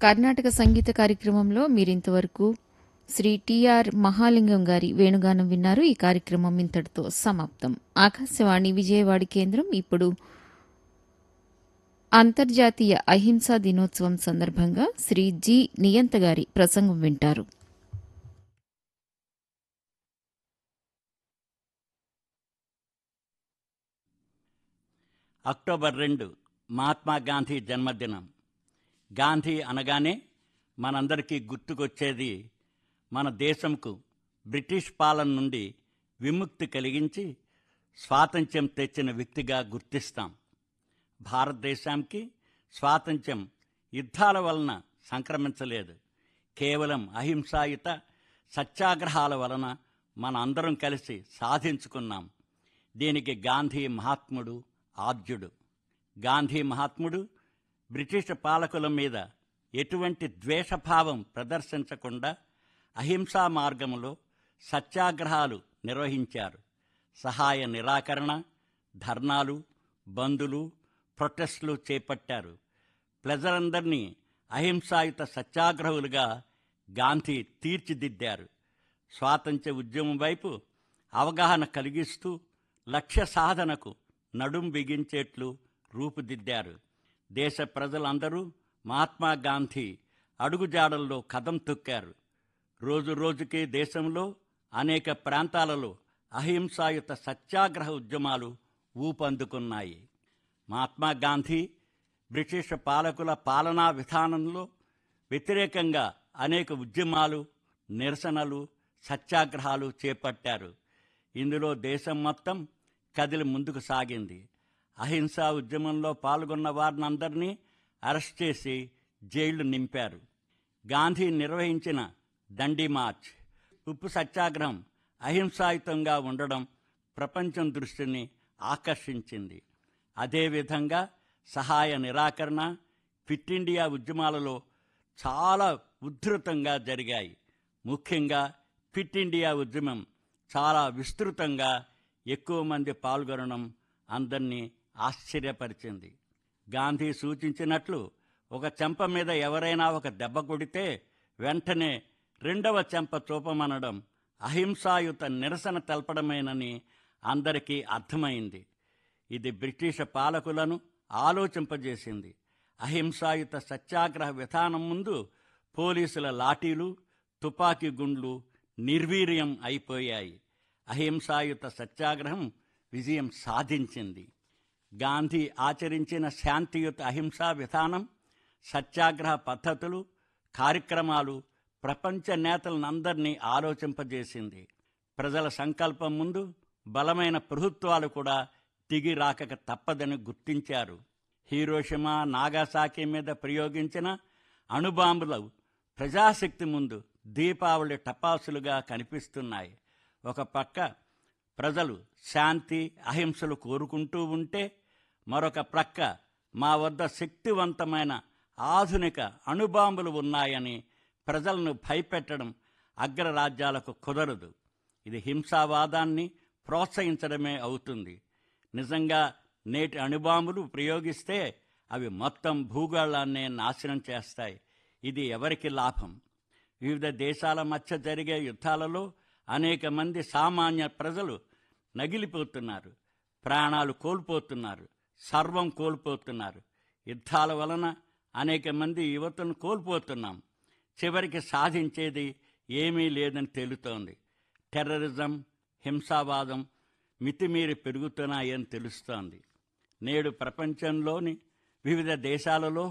కర్ణాటక సంగీత కార్యక్రమంలో మీరింతవరకు శ్రీ టిఆర్ మహాలింగం గారి వేణుగానం విన్నారు ఈ కార్యక్రమం ఇంతటితో సమాప్తం ఆకాశవాణి విజయవాడ కేంద్రం ఇప్పుడు అంతర్జాతీయ అహింసా దినోత్సవం సందర్భంగా శ్రీ జి నియంత గారి ప్రసంగం వింటారు అక్టోబర్ రెండు మహాత్మా గాంధీ జన్మదినం గాంధీ అనగానే మనందరికీ గుర్తుకొచ్చేది మన దేశంకు బ్రిటిష్ పాలన నుండి విముక్తి కలిగించి స్వాతంత్ర్యం తెచ్చిన వ్యక్తిగా గుర్తిస్తాం భారతదేశానికి స్వాతంత్ర్యం యుద్ధాల వలన సంక్రమించలేదు కేవలం అహింసాయుత సత్యాగ్రహాల వలన మన అందరం కలిసి సాధించుకున్నాం దీనికి గాంధీ మహాత్ముడు ఆద్యుడు గాంధీ మహాత్ముడు బ్రిటిష్ పాలకుల మీద ఎటువంటి ద్వేషభావం ప్రదర్శించకుండా అహింసా మార్గంలో సత్యాగ్రహాలు నిర్వహించారు సహాయ నిరాకరణ ధర్నాలు బందులు ప్రొటెస్టులు చేపట్టారు ప్రజలందరినీ అహింసాయుత సత్యాగ్రహులుగా గాంధీ తీర్చిదిద్దారు స్వాతంత్ర్య ఉద్యమం వైపు అవగాహన కలిగిస్తూ లక్ష్య సాధనకు నడుం బిగించేట్లు రూపుదిద్దారు దేశ ప్రజలందరూ మహాత్మా గాంధీ అడుగుజాడల్లో కదం తొక్కారు రోజు రోజుకి దేశంలో అనేక ప్రాంతాలలో అహింసాయుత సత్యాగ్రహ ఉద్యమాలు ఊపందుకున్నాయి మహాత్మా గాంధీ బ్రిటిష్ పాలకుల పాలనా విధానంలో వ్యతిరేకంగా అనేక ఉద్యమాలు నిరసనలు సత్యాగ్రహాలు చేపట్టారు ఇందులో దేశం మొత్తం కదిలి ముందుకు సాగింది అహింసా ఉద్యమంలో పాల్గొన్న వారినందరినీ అరెస్ట్ చేసి జైళ్లు నింపారు గాంధీ నిర్వహించిన దండి మార్చ్ ఉప్పు సత్యాగ్రహం అహింసాయుతంగా ఉండడం ప్రపంచం దృష్టిని ఆకర్షించింది అదేవిధంగా సహాయ నిరాకరణ ఫిట్ ఇండియా ఉద్యమాలలో చాలా ఉధృతంగా జరిగాయి ముఖ్యంగా ఫిట్ ఇండియా ఉద్యమం చాలా విస్తృతంగా ఎక్కువ మంది పాల్గొనడం అందరినీ ఆశ్చర్యపరిచింది గాంధీ సూచించినట్లు ఒక చెంప మీద ఎవరైనా ఒక దెబ్బ కొడితే వెంటనే రెండవ చెంప చూపమనడం అహింసాయుత నిరసన తెలపడమేనని అందరికీ అర్థమైంది ఇది బ్రిటిష్ పాలకులను ఆలోచింపజేసింది అహింసాయుత సత్యాగ్రహ విధానం ముందు పోలీసుల లాఠీలు తుపాకీ గుండ్లు నిర్వీర్యం అయిపోయాయి అహింసాయుత సత్యాగ్రహం విజయం సాధించింది గాంధీ ఆచరించిన శాంతియుత అహింసా విధానం సత్యాగ్రహ పద్ధతులు కార్యక్రమాలు ప్రపంచ నేతలనందరినీ ఆలోచింపజేసింది ప్రజల సంకల్పం ముందు బలమైన ప్రభుత్వాలు కూడా దిగి రాకక తప్పదని గుర్తించారు హీరోషిమా నాగాసాకి మీద ప్రయోగించిన అణుబాంబులు ప్రజాశక్తి ముందు దీపావళి టపాసులుగా కనిపిస్తున్నాయి ఒక పక్క ప్రజలు శాంతి అహింసలు కోరుకుంటూ ఉంటే మరొక ప్రక్క మా వద్ద శక్తివంతమైన ఆధునిక అణుబాంబులు ఉన్నాయని ప్రజలను భయపెట్టడం అగ్రరాజ్యాలకు కుదరదు ఇది హింసావాదాన్ని ప్రోత్సహించడమే అవుతుంది నిజంగా నేటి అణుబాంబులు ప్రయోగిస్తే అవి మొత్తం భూగోళాన్నే నాశనం చేస్తాయి ఇది ఎవరికి లాభం వివిధ దేశాల మధ్య జరిగే యుద్ధాలలో అనేక మంది సామాన్య ప్రజలు నగిలిపోతున్నారు ప్రాణాలు కోల్పోతున్నారు సర్వం కోల్పోతున్నారు యుద్ధాల వలన అనేక మంది యువతను కోల్పోతున్నాం చివరికి సాధించేది ఏమీ లేదని తేలుతోంది టెర్రరిజం హింసావాదం మితిమీరి పెరుగుతున్నాయని తెలుస్తోంది నేడు ప్రపంచంలోని వివిధ దేశాలలో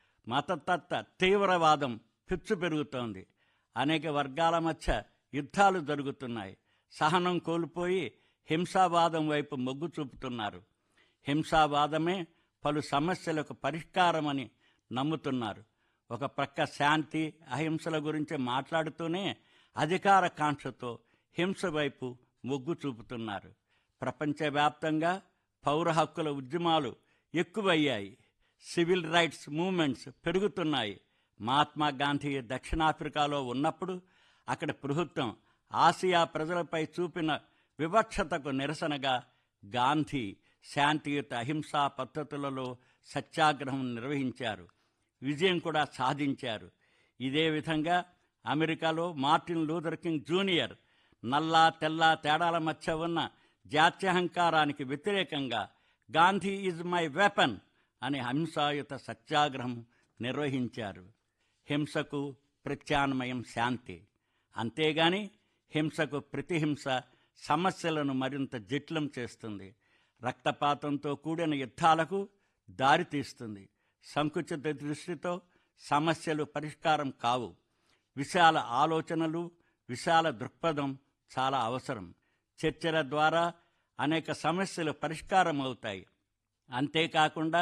మతతత్వ తీవ్రవాదం పిచ్చు పెరుగుతోంది అనేక వర్గాల మధ్య యుద్ధాలు జరుగుతున్నాయి సహనం కోల్పోయి హింసావాదం వైపు మొగ్గు చూపుతున్నారు హింసావాదమే పలు సమస్యలకు పరిష్కారమని నమ్ముతున్నారు ఒక ప్రక్క శాంతి అహింసల గురించి మాట్లాడుతూనే అధికార కాంక్షతో హింస వైపు మొగ్గు చూపుతున్నారు ప్రపంచవ్యాప్తంగా పౌర హక్కుల ఉద్యమాలు ఎక్కువయ్యాయి సివిల్ రైట్స్ మూవ్మెంట్స్ పెరుగుతున్నాయి మహాత్మా గాంధీ దక్షిణాఫ్రికాలో ఉన్నప్పుడు అక్కడ ప్రభుత్వం ఆసియా ప్రజలపై చూపిన వివక్షతకు నిరసనగా గాంధీ శాంతియుత అహింసా పద్ధతులలో సత్యాగ్రహం నిర్వహించారు విజయం కూడా సాధించారు ఇదే విధంగా అమెరికాలో మార్టిన్ లూథర్ కింగ్ జూనియర్ నల్ల తెల్ల తేడాల మధ్య ఉన్న జాత్యహంకారానికి వ్యతిరేకంగా గాంధీ ఈజ్ మై వెపన్ అనే హింసాయుత సత్యాగ్రహం నిర్వహించారు హింసకు ప్రత్యామ్నాయం శాంతి అంతేగాని హింసకు ప్రతిహింస సమస్యలను మరింత జటిలం చేస్తుంది రక్తపాతంతో కూడిన యుద్ధాలకు దారితీస్తుంది సంకుచిత దృష్టితో సమస్యలు పరిష్కారం కావు విశాల ఆలోచనలు విశాల దృక్పథం చాలా అవసరం చర్చల ద్వారా అనేక సమస్యలు పరిష్కారం అవుతాయి అంతేకాకుండా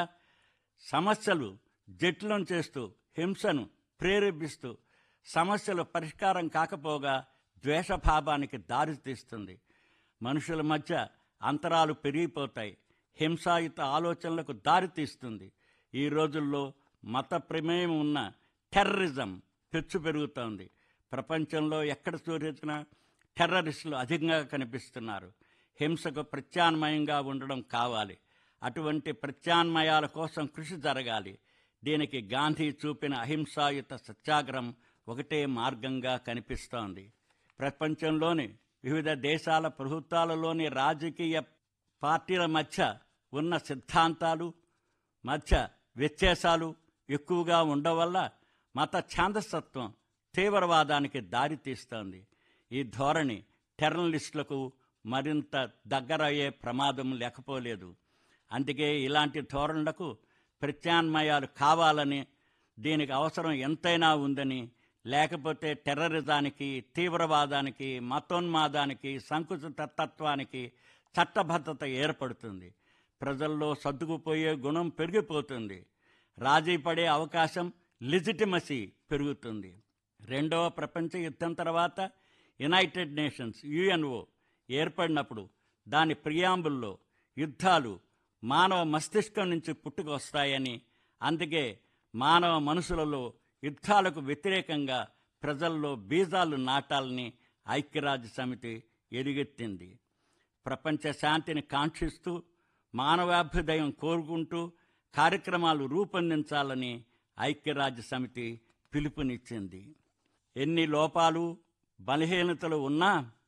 సమస్యలు జటిలం చేస్తూ హింసను ప్రేరేపిస్తూ సమస్యలు పరిష్కారం కాకపోగా ద్వేషభావానికి దారితీస్తుంది మనుషుల మధ్య అంతరాలు పెరిగిపోతాయి హింసాయుత ఆలోచనలకు దారితీస్తుంది ఈ రోజుల్లో మత ప్రమేయం ఉన్న టెర్రరిజం పెచ్చు పెరుగుతోంది ప్రపంచంలో ఎక్కడ చూసినా టెర్రరిస్టులు అధికంగా కనిపిస్తున్నారు హింసకు ప్రత్యామ్నాయంగా ఉండడం కావాలి అటువంటి ప్రత్యామ్నాయాల కోసం కృషి జరగాలి దీనికి గాంధీ చూపిన అహింసాయుత సత్యాగ్రహం ఒకటే మార్గంగా కనిపిస్తోంది ప్రపంచంలోని వివిధ దేశాల ప్రభుత్వాలలోని రాజకీయ పార్టీల మధ్య ఉన్న సిద్ధాంతాలు మధ్య వ్యత్యాసాలు ఎక్కువగా ఉండవల్ల మత ఛాందసత్వం తీవ్రవాదానికి దారితీస్తోంది ఈ ధోరణి టెర్రలిస్టులకు మరింత దగ్గరయ్యే ప్రమాదం లేకపోలేదు అందుకే ఇలాంటి ధోరణులకు ప్రత్యామ్నాయాలు కావాలని దీనికి అవసరం ఎంతైనా ఉందని లేకపోతే టెర్రరిజానికి తీవ్రవాదానికి మతోన్మాదానికి సంకుచిత తత్వానికి చట్టబద్ధత ఏర్పడుతుంది ప్రజల్లో సర్దుకుపోయే గుణం పెరిగిపోతుంది రాజీ పడే అవకాశం లిజిటిమసీ పెరుగుతుంది రెండవ ప్రపంచ యుద్ధం తర్వాత యునైటెడ్ నేషన్స్ యుఎన్ఓ ఏర్పడినప్పుడు దాని ప్రియాంబుల్లో యుద్ధాలు మానవ మస్తిష్కం నుంచి పుట్టుకొస్తాయని అందుకే మానవ మనసులలో యుద్ధాలకు వ్యతిరేకంగా ప్రజల్లో బీజాలు నాటాలని ఐక్యరాజ్య సమితి ఎలుగెత్తింది ప్రపంచ శాంతిని కాంక్షిస్తూ మానవాభ్యుదయం కోరుకుంటూ కార్యక్రమాలు రూపొందించాలని ఐక్యరాజ్య సమితి పిలుపునిచ్చింది ఎన్ని లోపాలు బలహీనతలు ఉన్నా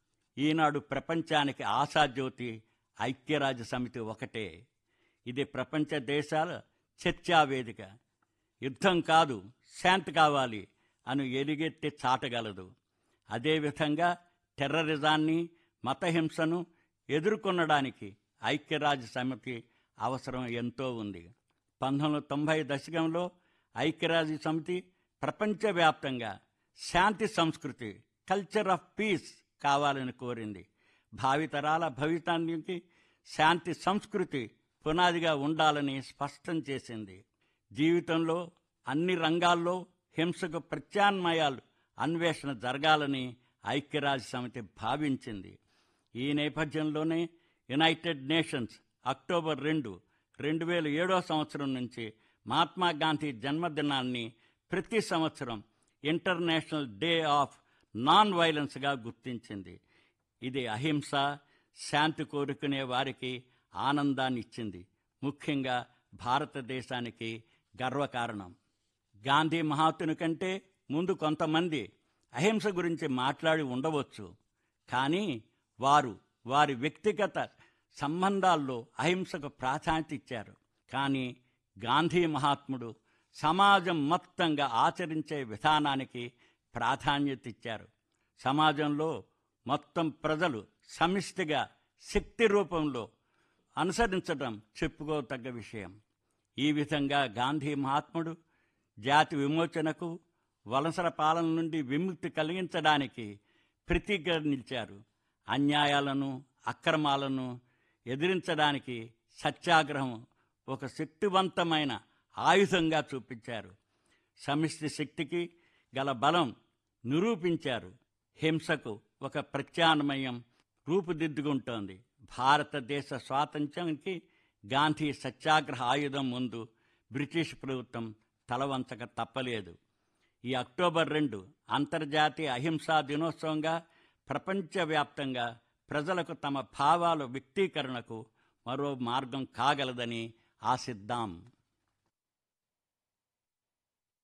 ఈనాడు ప్రపంచానికి ఆశాజ్యోతి ఐక్యరాజ్య సమితి ఒకటే ఇది ప్రపంచ దేశాల చర్చా వేదిక యుద్ధం కాదు శాంతి కావాలి అని ఎలుగెత్తి చాటగలదు అదేవిధంగా టెర్రరిజాన్ని మతహింసను ఎదుర్కొనడానికి ఐక్యరాజ్య సమితి అవసరం ఎంతో ఉంది పంతొమ్మిది వందల తొంభై దశకంలో ఐక్యరాజ్య సమితి ప్రపంచవ్యాప్తంగా శాంతి సంస్కృతి కల్చర్ ఆఫ్ పీస్ కావాలని కోరింది భావితరాల భవితానికి శాంతి సంస్కృతి పునాదిగా ఉండాలని స్పష్టం చేసింది జీవితంలో అన్ని రంగాల్లో హింసకు ప్రత్యామ్నాయాలు అన్వేషణ జరగాలని ఐక్యరాజ్య సమితి భావించింది ఈ నేపథ్యంలోనే యునైటెడ్ నేషన్స్ అక్టోబర్ రెండు రెండు వేల ఏడో సంవత్సరం నుంచి మహాత్మా గాంధీ జన్మదినాన్ని ప్రతి సంవత్సరం ఇంటర్నేషనల్ డే ఆఫ్ నాన్ వైలెన్స్గా గుర్తించింది ఇది అహింస శాంతి కోరుకునే వారికి ఆనందాన్ని ఇచ్చింది ముఖ్యంగా భారతదేశానికి గర్వకారణం గాంధీ మహాత్ముని కంటే ముందు కొంతమంది అహింస గురించి మాట్లాడి ఉండవచ్చు కానీ వారు వారి వ్యక్తిగత సంబంధాల్లో అహింసకు ప్రాధాన్యత ఇచ్చారు కానీ గాంధీ మహాత్ముడు సమాజం మొత్తంగా ఆచరించే విధానానికి ప్రాధాన్యత ఇచ్చారు సమాజంలో మొత్తం ప్రజలు సమిష్టిగా శక్తి రూపంలో అనుసరించడం చెప్పుకోదగ్గ విషయం ఈ విధంగా గాంధీ మహాత్ముడు జాతి విమోచనకు వలసల పాలన నుండి విముక్తి కలిగించడానికి ప్రతిగా నిలిచారు అన్యాయాలను అక్రమాలను ఎదిరించడానికి సత్యాగ్రహం ఒక శక్తివంతమైన ఆయుధంగా చూపించారు సమిష్టి శక్తికి గల బలం నిరూపించారు హింసకు ఒక ప్రత్యామ్నాయం రూపుదిద్దుకుంటోంది భారతదేశ స్వాతంత్ర్యానికి గాంధీ సత్యాగ్రహ ఆయుధం ముందు బ్రిటిష్ ప్రభుత్వం తలవంచక తప్పలేదు ఈ అక్టోబర్ రెండు అంతర్జాతీయ అహింసా దినోత్సవంగా ప్రపంచవ్యాప్తంగా ప్రజలకు తమ భావాల వ్యక్తీకరణకు మరో మార్గం కాగలదని ఆశిద్దాం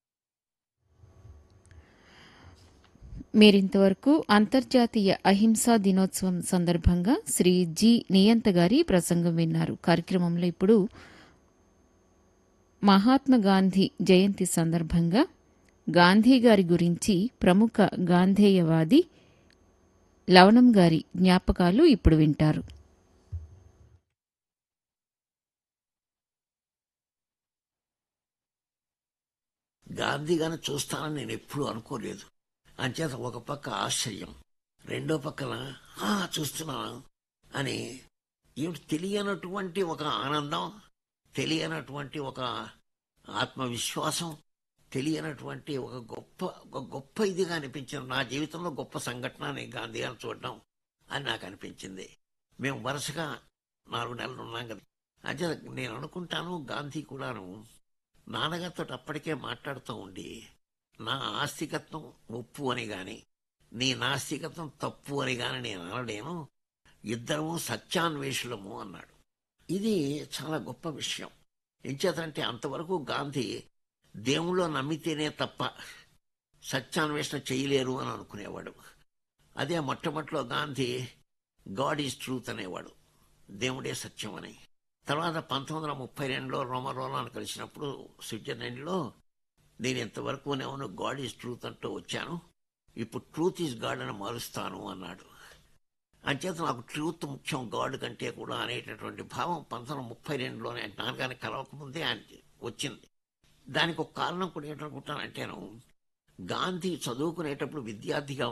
మీరింతవరకు అంతర్జాతీయ అహింసా దినోత్సవం సందర్భంగా శ్రీ జి నియంత గారి ప్రసంగం విన్నారు కార్యక్రమంలో ఇప్పుడు మహాత్మా గాంధీ జయంతి సందర్భంగా గాంధీ గారి గురించి ప్రముఖ గాంధేయవాది లవణం గారి జ్ఞాపకాలు ఇప్పుడు వింటారు గాంధీ గారిని చూస్తానని నేను ఎప్పుడూ అనుకోలేదు అంచేత ఒక పక్క ఆశ్చర్యం రెండో పక్కన "ఆ, చూస్తున్నాను అని ఏమిటి తెలియనటువంటి ఒక ఆనందం తెలియనటువంటి ఒక ఆత్మవిశ్వాసం తెలియనటువంటి ఒక గొప్ప ఒక గొప్ప ఇదిగా అనిపించింది నా జీవితంలో గొప్ప సంఘటన అని గాంధీ గారిని చూడడం అని నాకు అనిపించింది మేము వరుసగా నాలుగు నెలలు ఉన్నాం కదా అంటే నేను అనుకుంటాను గాంధీ కూడాను నాన్నగారితో అప్పటికే మాట్లాడుతూ ఉండి నా ఆస్తికత్వం ఒప్పు అని గాని నీ నాస్తికత్వం తప్పు అని గాని నేను అనలేను ఇద్దరము సత్యాన్వేషులము అన్నాడు ఇది చాలా గొప్ప విషయం ఎంచేతంటే అంతవరకు గాంధీ దేవుళ్ళో నమ్మితేనే తప్ప సత్యాన్వేషణ చేయలేరు అని అనుకునేవాడు అదే మొట్టమొదటిలో గాంధీ గాడ్ ఈజ్ ట్రూత్ అనేవాడు దేవుడే సత్యం అని తర్వాత పంతొమ్మిది వందల ముప్పై రెండులో రోమరోలాను కలిసినప్పుడు స్విట్జర్లాండ్లో నేను ఇంతవరకు నేను గాడ్ ఈజ్ ట్రూత్ అంటూ వచ్చాను ఇప్పుడు ట్రూత్ ఈజ్ గాడ్ అని మారుస్తాను అన్నాడు అంచేత నాకు ట్రూత్ ముఖ్యం గాడ్ కంటే కూడా అనేటటువంటి భావం పంతొమ్మిది వందల ముప్పై రెండులోనే నాన్నగారిని కలవకముందే ఆయన వచ్చింది దానికి ఒక కారణం కూడా ఏంటనుకుంటానంటేను గాంధీ చదువుకునేటప్పుడు విద్యార్థిగా